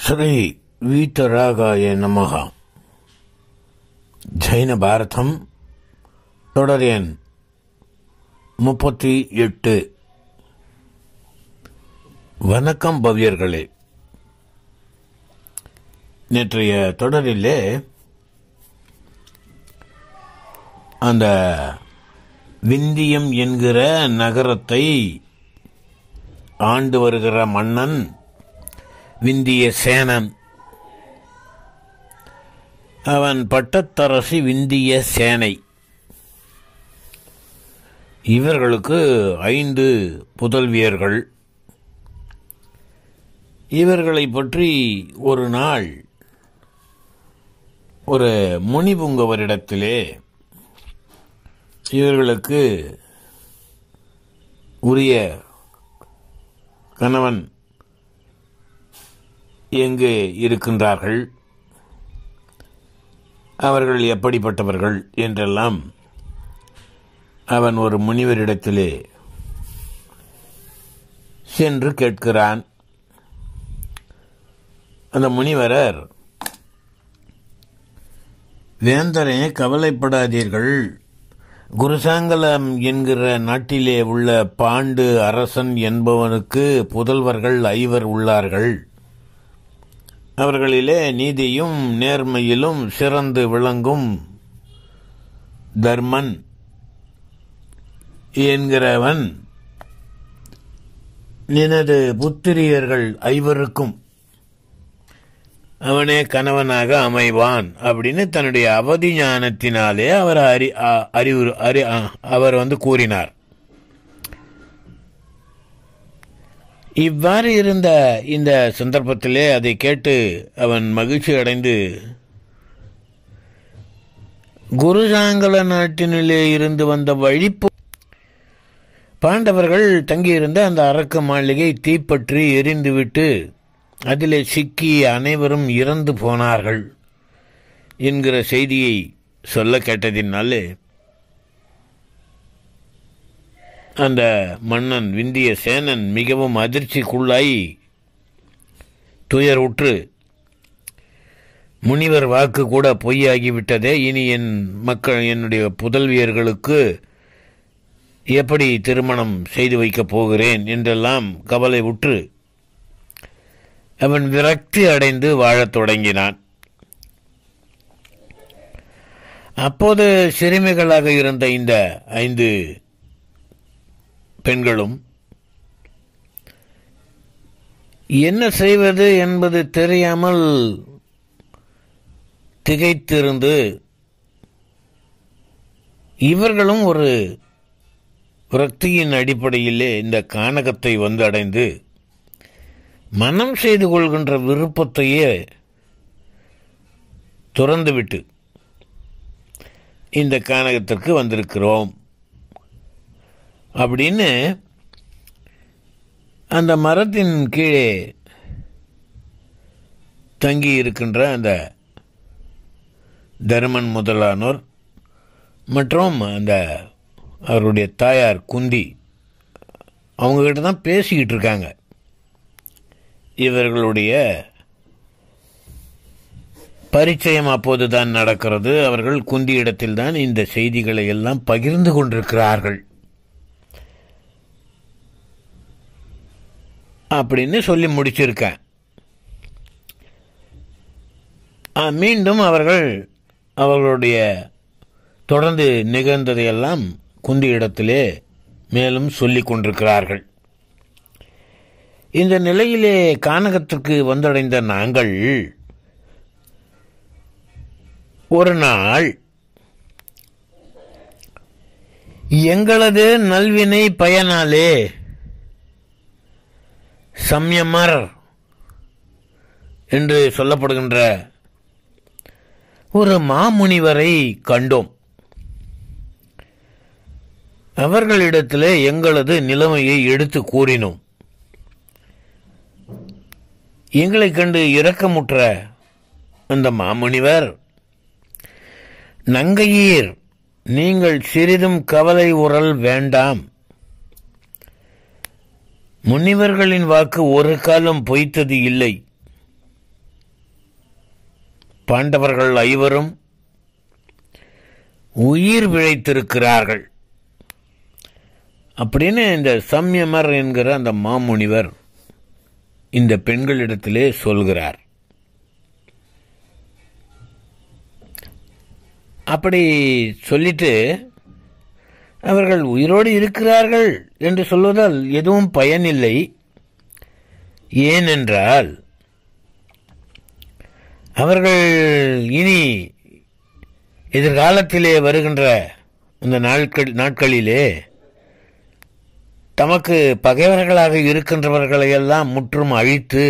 ಶ್ರೀ வீத்தராகாய நமகா ஜைன பாரதம் தொடர் எண் முப்பத்தி எட்டு வணக்கம் பவ்யர்களே நேற்றைய தொடரிலே அந்த விந்தியம் என்கிற நகரத்தை ஆண்டு வருகிற மன்னன் விந்திய சேனன் அவன் பட்டத்தரசி விந்திய சேனை இவர்களுக்கு ஐந்து புதல்வியர்கள் இவர்களை பற்றி ஒரு நாள் ஒரு முனிபுங்கவரிடத்திலே இவர்களுக்கு உரிய கணவன் எங்கு இருக்கின்றார்கள் அவர்கள் எப்படிப்பட்டவர்கள் என்றெல்லாம் அவன் ஒரு முனிவரிடத்திலே சென்று கேட்கிறான் அந்த முனிவரர் வேந்தரே கவலைப்படாதீர்கள் குருசாங்கலம் என்கிற நாட்டிலே உள்ள பாண்டு அரசன் என்பவனுக்கு புதல்வர்கள் ஐவர் உள்ளார்கள் அவர்களிலே நீதியும் நேர்மையிலும் சிறந்து விளங்கும் தர்மன் என்கிறவன் நினது புத்திரியர்கள் ஐவருக்கும் அவனே கணவனாக அமைவான் அப்படின்னு தன்னுடைய அவதி ஞானத்தினாலே அவர் அறி அறிவுறு அறி அவர் வந்து கூறினார் இவ்வாறு இருந்த இந்த சந்தர்ப்பத்திலே அதை கேட்டு அவன் மகிழ்ச்சி அடைந்து குருசாங்கல நாட்டினிலே இருந்து வந்த வழிப்பு பாண்டவர்கள் தங்கியிருந்த அந்த அரக்க மாளிகை தீப்பற்றி எரிந்துவிட்டு அதிலே சிக்கி அனைவரும் இறந்து போனார்கள் என்கிற செய்தியை சொல்ல கேட்டதினாலே அந்த மன்னன் விந்திய சேனன் மிகவும் அதிர்ச்சிக்குள்ளாய் துயருற்று முனிவர் வாக்கு கூட பொய்யாகிவிட்டதே இனி என் மக்கள் என்னுடைய புதல்வியர்களுக்கு எப்படி திருமணம் செய்து வைக்கப் போகிறேன் என்றெல்லாம் கவலை உற்று அவன் விரக்தி அடைந்து வாழத் தொடங்கினான் அப்போது சிறுமிகளாக இருந்த இந்த ஐந்து பெண்களும் என்ன செய்வது என்பது தெரியாமல் திகைத்திருந்து இவர்களும் ஒரு விரக்தியின் அடிப்படையிலே இந்த கானகத்தை வந்து அடைந்து மனம் செய்து கொள்கின்ற விருப்பத்தையே துறந்துவிட்டு இந்த கானகத்திற்கு வந்திருக்கிறோம் அப்படின்னு அந்த மரத்தின் கீழே தங்கி இருக்கின்ற அந்த தருமன் முதலானோர் மற்றும் அந்த அவருடைய தாயார் குந்தி அவங்கக்கிட்ட தான் பேசிக்கிட்டு இருக்காங்க இவர்களுடைய பரிச்சயம் அப்போதுதான் நடக்கிறது அவர்கள் குந்தி இடத்தில்தான் இந்த செய்திகளை எல்லாம் பகிர்ந்து கொண்டிருக்கிறார்கள் அப்படின்னு சொல்லி முடிச்சிருக்கேன் மீண்டும் அவர்கள் அவர்களுடைய தொடர்ந்து நிகழ்ந்ததையெல்லாம் குந்தி இடத்திலே மேலும் சொல்லிக் கொண்டிருக்கிறார்கள் இந்த நிலையிலே கானகத்திற்கு வந்தடைந்த நாங்கள் ஒரு நாள் எங்களது நல்வினை பயனாலே சம்யமர் என்று சொல்லப்படுகின்ற ஒரு மாமுனிவரை கண்டோம் அவர்களிடத்தில் எங்களது நிலைமையை எடுத்து கூறினோம் எங்களை கண்டு இரக்கமுற்ற அந்த மாமுனிவர் நங்கையீர் நீங்கள் சிறிதும் கவலை உறல் வேண்டாம் முனிவர்களின் வாக்கு ஒரு காலம் பொய்த்தது இல்லை பாண்டவர்கள் ஐவரும் உயிர் பிழைத்திருக்கிறார்கள் அப்படின்னு இந்த சம்யமர் என்கிற அந்த மாமுனிவர் இந்த பெண்களிடத்திலே சொல்கிறார் அப்படி சொல்லிட்டு அவர்கள் உயிரோடு இருக்கிறார்கள் என்று சொல்வதால் எதுவும் பயனில்லை ஏனென்றால் அவர்கள் இனி எதிர்காலத்திலே வருகின்ற இந்த நாட்கள் நாட்களிலே தமக்கு பகைவர்களாக இருக்கின்றவர்களையெல்லாம் முற்றும் அழித்து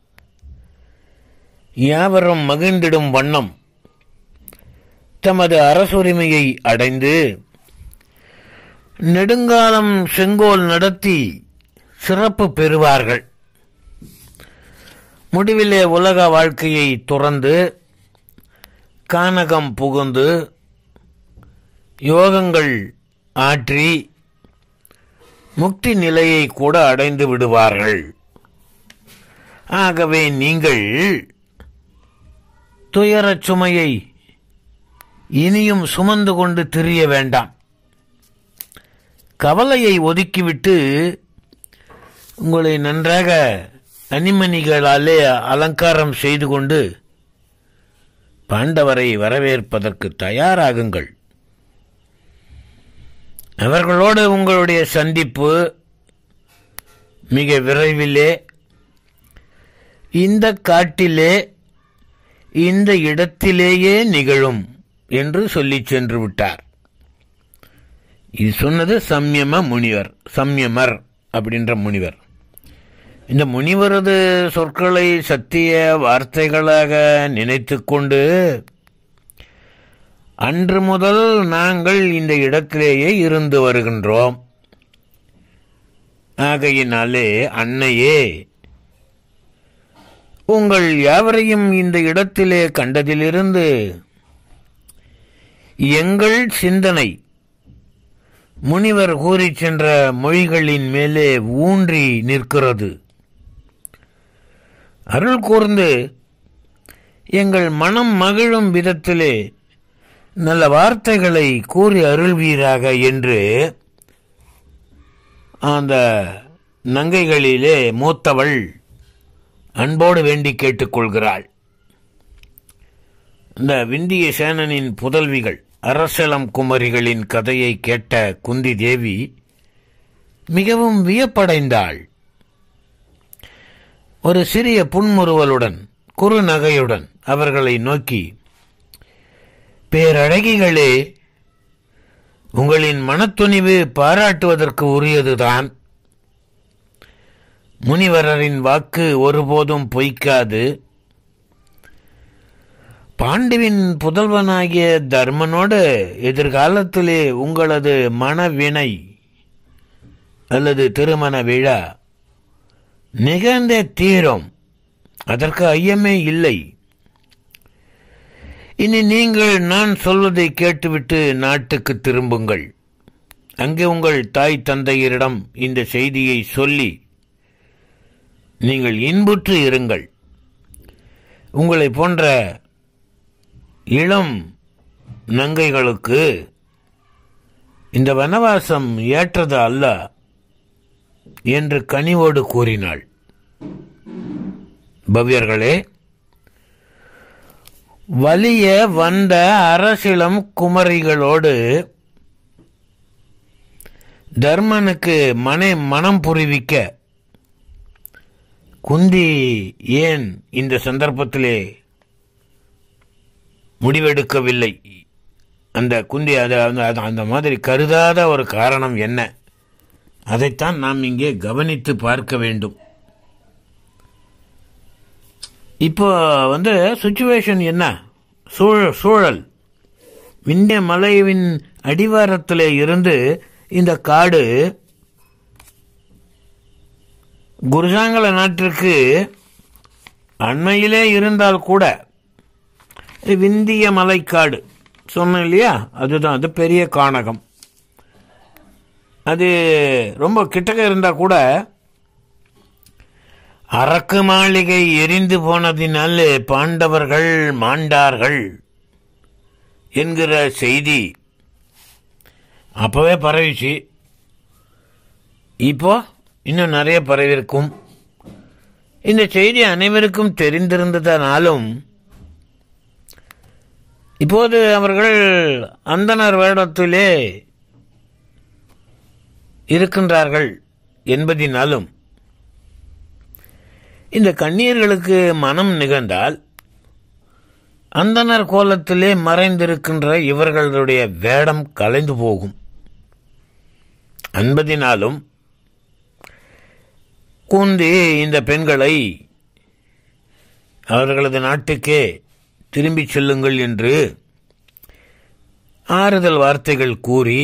யாவரும் மகிழ்ந்திடும் வண்ணம் தமது அரசுரிமையை அடைந்து நெடுங்காலம் செங்கோல் நடத்தி சிறப்பு பெறுவார்கள் முடிவிலே உலக வாழ்க்கையை துறந்து கானகம் புகுந்து யோகங்கள் ஆற்றி முக்தி நிலையை கூட அடைந்து விடுவார்கள் ஆகவே நீங்கள் துயரச் சுமையை இனியும் சுமந்து கொண்டு திரிய வேண்டாம் கவலையை ஒதுக்கிவிட்டு உங்களை நன்றாக அணிமணிகளாலே அலங்காரம் செய்து கொண்டு பாண்டவரை வரவேற்பதற்கு தயாராகுங்கள் அவர்களோடு உங்களுடைய சந்திப்பு மிக விரைவிலே இந்த காட்டிலே இந்த இடத்திலேயே நிகழும் என்று சொல்லிச் சென்று விட்டார் இது சொன்னது சம்யம முனிவர் சம்யமர் அப்படின்ற முனிவர் இந்த முனிவரது சொற்களை சத்திய வார்த்தைகளாக நினைத்து கொண்டு அன்று முதல் நாங்கள் இந்த இடத்திலேயே இருந்து வருகின்றோம் ஆகையினாலே அன்னையே உங்கள் யாவரையும் இந்த இடத்திலே கண்டதிலிருந்து எங்கள் சிந்தனை முனிவர் கூறிச் சென்ற மொழிகளின் மேலே ஊன்றி நிற்கிறது அருள் கூர்ந்து எங்கள் மனம் மகிழும் விதத்திலே நல்ல வார்த்தைகளை கூறி அருள்வீராக என்று அந்த நங்கைகளிலே மூத்தவள் அன்போடு வேண்டி கேட்டுக்கொள்கிறாள் இந்த விந்திய சேனனின் புதல்விகள் அரசலம் குமரிகளின் கதையை கேட்ட குந்தி தேவி மிகவும் வியப்படைந்தாள் ஒரு சிறிய புன்முறுவலுடன் குறுநகையுடன் அவர்களை நோக்கி பேரழகிகளே உங்களின் மனத்துணிவு பாராட்டுவதற்கு உரியதுதான் முனிவரரின் வாக்கு ஒருபோதும் பொய்க்காது பாண்டுவின் புதல்வனாகிய தர்மனோடு எதிர்காலத்திலே உங்களது மனவினை அல்லது திருமண விழா நிகழ்ந்த தீரும் அதற்கு ஐயமே இல்லை இனி நீங்கள் நான் சொல்வதை கேட்டுவிட்டு நாட்டுக்கு திரும்புங்கள் அங்கே உங்கள் தாய் தந்தையரிடம் இந்த செய்தியை சொல்லி நீங்கள் இன்புற்று இருங்கள் உங்களை போன்ற இளம் நங்கைகளுக்கு இந்த வனவாசம் ஏற்றது அல்ல என்று கனிவோடு கூறினாள் பவ்யர்களே வலிய வந்த அரசிளம் குமரிகளோடு தர்மனுக்கு மனை மனம் புரிவிக்க குந்தி ஏன் இந்த சந்தர்ப்பத்திலே முடிவெடுக்கவில்லை அந்த குந்தி அது அந்த- அது- அந்த மாதிரி கருதாத ஒரு காரணம் என்ன அதைத்தான் நாம் இங்கே கவனித்து பார்க்க வேண்டும் இப்போ வந்து சுச்சுவேஷன் என்ன சூழல் சூழல் விந்திய மலைவின் அடிவாரத்திலே இருந்து இந்த காடு குருசாங்கல நாட்டிற்கு அண்மையிலே இருந்தால் கூட விந்திய மலைக்காடு சொன்னேன் இல்லையா அதுதான் அது பெரிய கானகம் அது ரொம்ப கிட்டக்க இருந்தால் கூட அரக்கு மாளிகை எரிந்து போனதினால் பாண்டவர்கள் மாண்டார்கள் என்கிற செய்தி அப்பவே பரவிச்சு இப்போ இன்னும் நிறைய பரவிருக்கும் இந்த செய்தி அனைவருக்கும் தெரிந்திருந்ததனாலும் இப்போது அவர்கள் அந்தனர் வேடத்திலே இருக்கின்றார்கள் என்பதினாலும் இந்த கண்ணீர்களுக்கு மனம் நிகழ்ந்தால் அந்தனர் கோலத்திலே மறைந்திருக்கின்ற இவர்களுடைய வேடம் கலைந்து போகும் என்பதினாலும் குந்தி இந்த பெண்களை அவர்களது நாட்டுக்கே திரும்பிச் செல்லுங்கள் என்று ஆறுதல் வார்த்தைகள் கூறி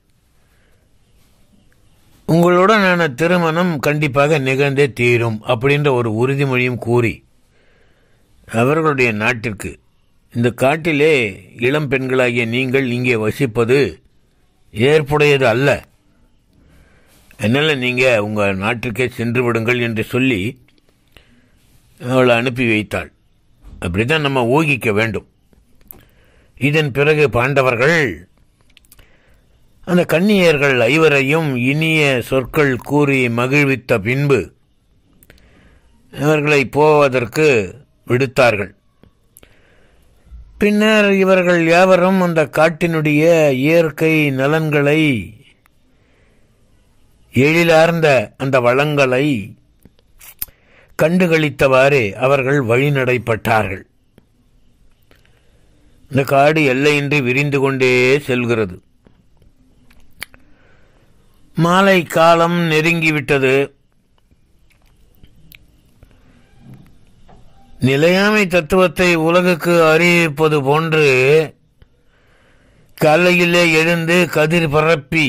உங்களுடனான திருமணம் கண்டிப்பாக நிகழ்ந்தே தீரும் அப்படின்ற ஒரு உறுதிமொழியும் கூறி அவர்களுடைய நாட்டிற்கு இந்த காட்டிலே இளம் பெண்களாகிய நீங்கள் இங்கே வசிப்பது ஏற்புடையது அல்ல அதனால் நீங்கள் உங்கள் நாட்டிற்கே சென்று விடுங்கள் என்று சொல்லி அவளை அனுப்பி வைத்தாள் அப்படித்தான் நம்ம ஊகிக்க வேண்டும் இதன் பிறகு பாண்டவர்கள் அந்த கன்னியர்கள் ஐவரையும் இனிய சொற்கள் கூறி மகிழ்வித்த பின்பு அவர்களை போவதற்கு விடுத்தார்கள் பின்னர் இவர்கள் யாவரும் அந்த காட்டினுடைய இயற்கை நலன்களை எழிலார்ந்த அந்த வளங்களை கண்டுகளித்தவாறே அவர்கள் வழிநடைப்பட்டார்கள் இந்த காடு எல்லையின்றி விரிந்து கொண்டே செல்கிறது மாலை காலம் நெருங்கிவிட்டது நிலையாமை தத்துவத்தை உலகுக்கு அறிவிப்பது போன்று காலையிலே எழுந்து கதிர் பரப்பி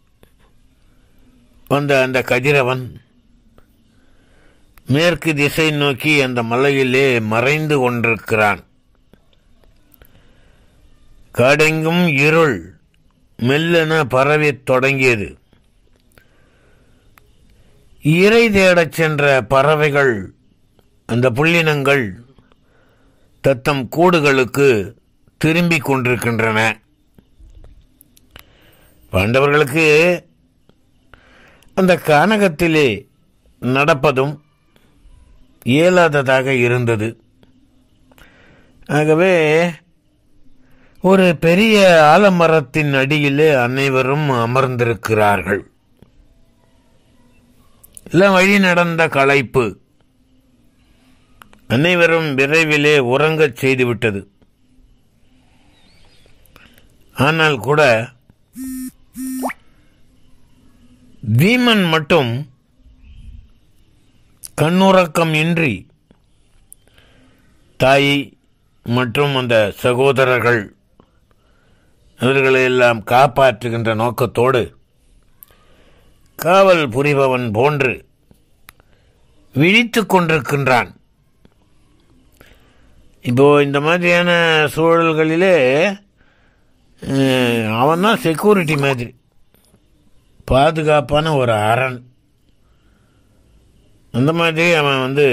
வந்த அந்த கதிரவன் மேற்கு திசை நோக்கி அந்த மலையிலே மறைந்து கொண்டிருக்கிறான் காடெங்கும் இருள் மெல்லென பரவித் தொடங்கியது இறை தேடச் சென்ற பறவைகள் அந்த புள்ளினங்கள் தத்தம் கூடுகளுக்கு திரும்பிக் கொண்டிருக்கின்றன பாண்டவர்களுக்கு அந்த கானகத்திலே நடப்பதும் இயலாததாக இருந்தது ஆகவே ஒரு பெரிய ஆலமரத்தின் அடியிலே அனைவரும் அமர்ந்திருக்கிறார்கள் எல்லாம் வழி நடந்த களைப்பு அனைவரும் விரைவிலே உறங்கச் செய்துவிட்டது ஆனால் கூட பீமன் மட்டும் கண்ணுறக்கம் இன்றி தாய் மற்றும் அந்த சகோதரர்கள் அவர்களை எல்லாம் காப்பாற்றுகின்ற நோக்கத்தோடு காவல் புரிபவன் போன்று விழித்துக் கொண்டிருக்கின்றான் இப்போ இந்த மாதிரியான சூழல்களிலே அவன் தான் செக்யூரிட்டி மாதிரி பாதுகாப்பான ஒரு அரண் அந்த மாதிரி அவன் வந்து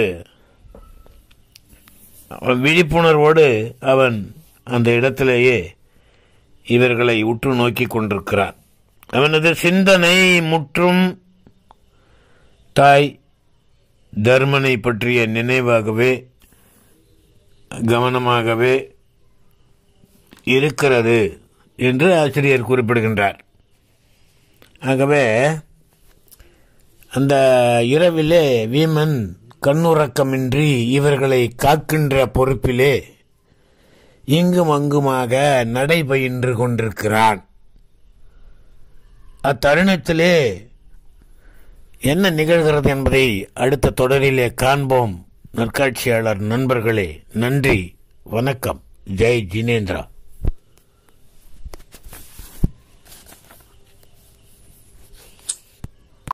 அவன் விழிப்புணர்வோடு அவன் அந்த இடத்திலேயே இவர்களை உற்று நோக்கி கொண்டிருக்கிறான் அவனது சிந்தனை முற்றும் தாய் தர்மனை பற்றிய நினைவாகவே கவனமாகவே இருக்கிறது என்று ஆசிரியர் குறிப்பிடுகின்றார் ஆகவே அந்த இரவிலே வீமன் கண்ணுறக்கமின்றி இவர்களை காக்கின்ற பொறுப்பிலே இங்கும் அங்குமாக நடைபயின்று கொண்டிருக்கிறான் அத்தருணத்திலே என்ன நிகழ்கிறது என்பதை அடுத்த தொடரிலே காண்போம் நற்காட்சியாளர் நண்பர்களே நன்றி வணக்கம் ஜெய் ஜினேந்திரா